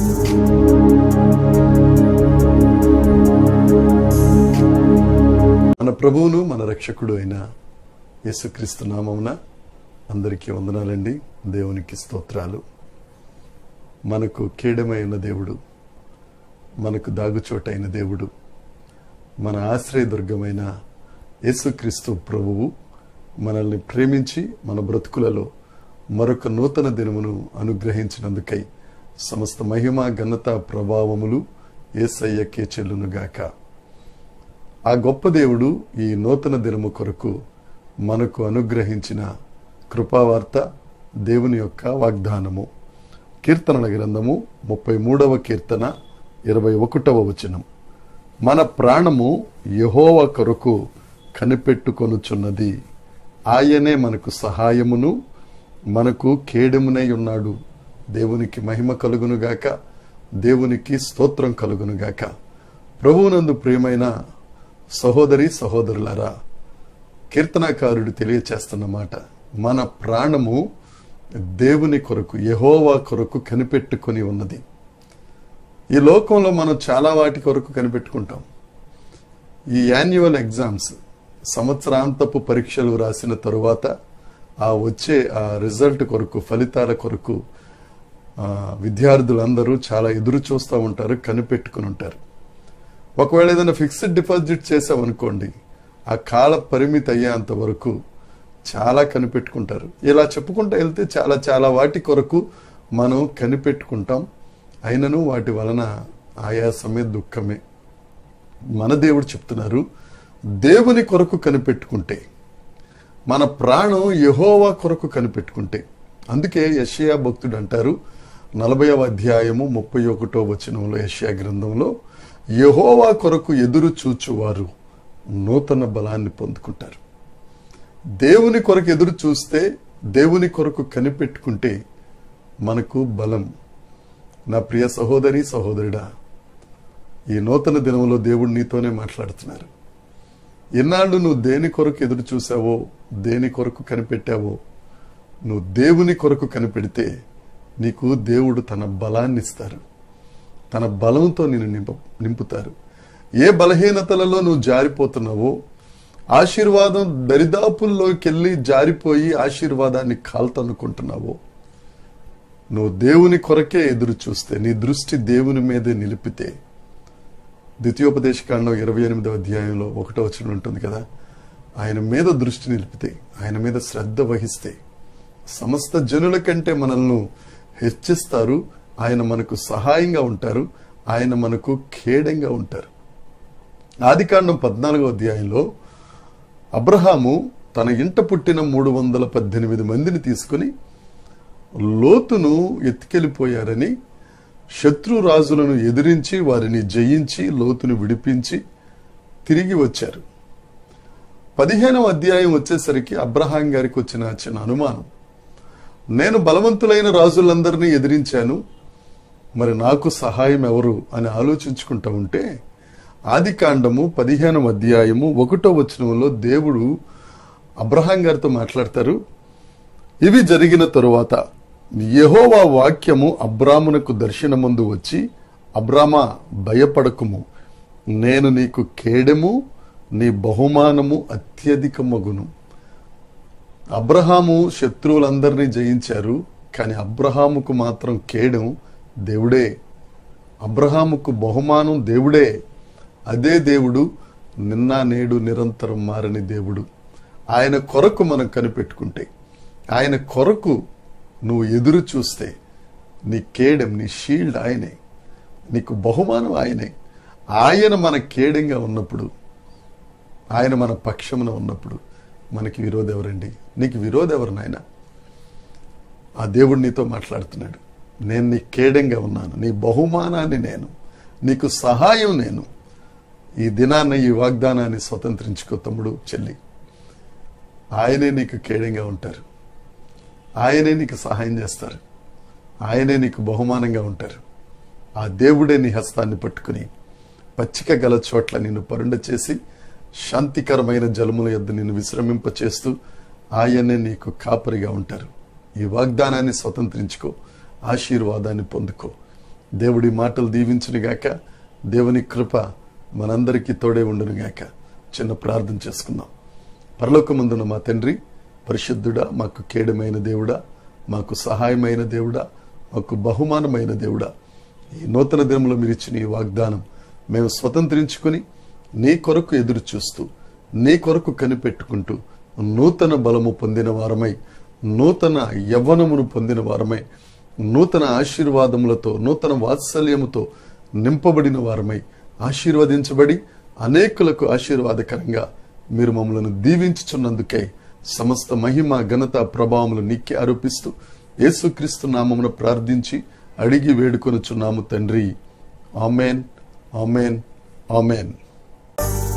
మన ప్రభువును మన రక్షకుడు అయిన యేసుక్రీస్తు నామమున అందరికీ వందనాలండి దేవునికి స్తోత్రాలు మనకు కీడమైన దేవుడు మనకు దాగుచోటైన దేవుడు మన ఆశ్రయదుర్గమైన యేసుక్రీస్తు ప్రభువు మనల్ని ప్రేమించి మన బ్రతుకులలో మరొక నూతన దినమును అనుగ్రహించినందుకై సమస్త మహిమ ఘనత ప్రభావములు ఏసయ్యకే చెల్లునుగాక ఆ గొప్ప దేవుడు ఈ నూతన దినము కొరకు మనకు అనుగ్రహించిన కృపావార్త దేవుని యొక్క వాగ్దానము కీర్తనల గ్రంథము ముప్పై మూడవ కీర్తన ఇరవై ఒకటవ వచనం మన ప్రాణము యహోవ కొరకు కనిపెట్టుకొనుచున్నది ఆయనే మనకు సహాయమును మనకు కేడెమునై ఉన్నాడు దేవునికి మహిమ కలుగునుగాక దేవునికి స్తోత్రం కలుగునుగాక ప్రభువునందు ప్రియమైన సహోదరి సహోదరులారా కీర్తనాకారుడు తెలియచేస్తున్న మాట మన ప్రాణము దేవుని కొరకు యహోవా కొరకు కనిపెట్టుకొని ఉన్నది ఈ లోకంలో మనం చాలా వాటి కొరకు కనిపెట్టుకుంటాం ఈ యాన్యువల్ ఎగ్జామ్స్ సంవత్సరాంతపు పరీక్షలు రాసిన తరువాత ఆ వచ్చే ఆ రిజల్ట్ కొరకు ఫలితాల కొరకు ఆ, విద్యార్థులందరూ చాలా ఎదురు చూస్తూ ఉంటారు కనిపెట్టుకుని ఉంటారు ఒకవేళ ఏదైనా ఫిక్స్డ్ డిపాజిట్ చేసామనుకోండి ఆ కాల పరిమితి అయ్యేంత వరకు చాలా కనిపెట్టుకుంటారు ఇలా చెప్పుకుంటూ వెళ్తే చాలా చాలా వాటి కొరకు మనం కనిపెట్టుకుంటాం అయినను వాటి వలన ఆయాసమే దుఃఖమే మన దేవుడు చెప్తున్నారు దేవుని కొరకు కనిపెట్టుకుంటే మన ప్రాణం యహోవా కొరకు కనిపెట్టుకుంటే అందుకే యషయా భక్తుడు అంటారు నలభైవ అధ్యాయము ముప్పై ఒకటో వచనంలో యషయా గ్రంథంలో యహోవా కొరకు ఎదురు చూచువారు నూతన బలాన్ని పొందుకుంటారు దేవుని కొరకు ఎదురు చూస్తే దేవుని కొరకు కనిపెట్టుకుంటే మనకు బలం నా ప్రియ సహోదరి సహోదరుడా ఈ నూతన దినంలో దేవుడు నీతోనే మాట్లాడుతున్నారు ఎన్నాళ్ళు నువ్వు దేని కొరకు ఎదురు చూసావో దేని కొరకు కనిపెట్టావో నువ్వు దేవుని కొరకు కనిపెడితే నీకు దేవుడు తన బలాన్ని ఇస్తారు తన బలంతో నిన్ను నింప నింపుతారు ఏ బలహీనతలలో నువ్వు జారిపోతున్నావో ఆశీర్వాదం దరిదాపుల్లోకి వెళ్ళి జారిపోయి ఆశీర్వాదాన్ని కాల్తనుకుంటున్నావో నువ్వు దేవుని కొరకే ఎదురు చూస్తే నీ దృష్టి దేవుని మీదే నిలిపితే ద్వితీయోపదేశకాండం ఇరవై ఎనిమిదవ అధ్యాయంలో ఒకటో వచనం ఉంటుంది కదా ఆయన మీద దృష్టి నిలిపితే ఆయన మీద శ్రద్ధ వహిస్తే సమస్త జనుల కంటే మనల్ని హెచ్చిస్తారు ఆయన మనకు సహాయంగా ఉంటారు ఆయన మనకు ఖేడంగా ఉంటారు ఆదికాండం పద్నాలుగో అధ్యాయంలో అబ్రహాము తన ఇంట పుట్టిన మూడు వందల పద్దెనిమిది మందిని తీసుకుని లోతును ఎత్తుకెళ్ళిపోయారని శత్రు రాజులను ఎదిరించి వారిని జయించి లోతును విడిపించి తిరిగి వచ్చారు పదిహేనవ అధ్యాయం వచ్చేసరికి అబ్రహాం గారికి వచ్చిన చిన్న అనుమానం నేను బలవంతులైన రాజులందరినీ ఎదిరించాను మరి నాకు సహాయం ఎవరు అని ఆలోచించుకుంటా ఉంటే ఆది కాండము పదిహేనవ అధ్యాయము ఒకటో వచనంలో దేవుడు అబ్రహాం గారితో మాట్లాడతారు ఇవి జరిగిన తరువాత యెహోవా వాక్యము అబ్రామునకు దర్శనమందు వచ్చి అబ్రామా భయపడకుము నేను నీకు కేడెము నీ బహుమానము అత్యధికమగును అబ్రహాము శత్రువులందరినీ జయించారు కానీ అబ్రహాముకు మాత్రం కేడం దేవుడే అబ్రహాముకు బహుమానం దేవుడే అదే దేవుడు నిన్న నేడు నిరంతరం మారని దేవుడు ఆయన కొరకు మనం కనిపెట్టుకుంటే ఆయన కొరకు నువ్వు ఎదురు చూస్తే నీ కేడెం నీ షీల్డ్ ఆయనే నీకు బహుమానం ఆయనే ఆయన మన కేడంగా ఉన్నప్పుడు ఆయన మన పక్షమున ఉన్నప్పుడు మనకి విరోధ ఎవరండి నీకు విరోధ ఎవరు నాయన ఆ దేవుడు నీతో మాట్లాడుతున్నాడు నేను నీ కేడంగా ఉన్నాను నీ బహుమానాన్ని నేను నీకు సహాయం నేను ఈ దినాన్న ఈ వాగ్దానాన్ని స్వతంత్రించుకో తమ్ముడు చెల్లి ఆయనే నీకు కేడంగా ఉంటారు ఆయనే నీకు సహాయం చేస్తారు ఆయనే నీకు బహుమానంగా ఉంటారు ఆ దేవుడే నీ హస్తాన్ని పట్టుకుని పచ్చిక గల చోట్ల నిన్ను పరుండ చేసి శాంతికరమైన జలముల యొద్ద నిన్ను విశ్రమింప చేస్తూ ఆయనే నీకు కాపరిగా ఉంటారు ఈ వాగ్దానాన్ని స్వతంత్రించుకో ఆశీర్వాదాన్ని పొందుకో దేవుడి మాటలు దీవించునుగాక దేవుని కృప మనందరికీ తోడే ఉండునుగాక చిన్న ప్రార్థన చేసుకుందాం పరలోకమందున మా తండ్రి పరిశుద్ధుడా మాకు కేడమైన దేవుడా మాకు సహాయమైన దేవుడా మాకు బహుమానమైన దేవుడా ఈ నూతన దినంలో మీరు ఇచ్చిన ఈ వాగ్దానం మేము స్వతంత్రించుకొని నీ కొరకు ఎదురు చూస్తూ నీ కొరకు కనిపెట్టుకుంటూ నూతన బలము పొందిన వారమై నూతన యవ్వనమును పొందిన వారమై నూతన ఆశీర్వాదములతో నూతన వాత్సల్యముతో నింపబడిన వారమై ఆశీర్వదించబడి అనేకులకు ఆశీర్వాదకరంగా మీరు మమ్మల్ని దీవించుచున్నందుకై సమస్త మహిమ ఘనత ప్రభావములు నీకే ఆరోపిస్తూ యేసుక్రీస్తు నామమును ప్రార్థించి అడిగి వేడుకొనుచున్నాము తండ్రి ఆమెన్ ఆమెన్ ఆమెన్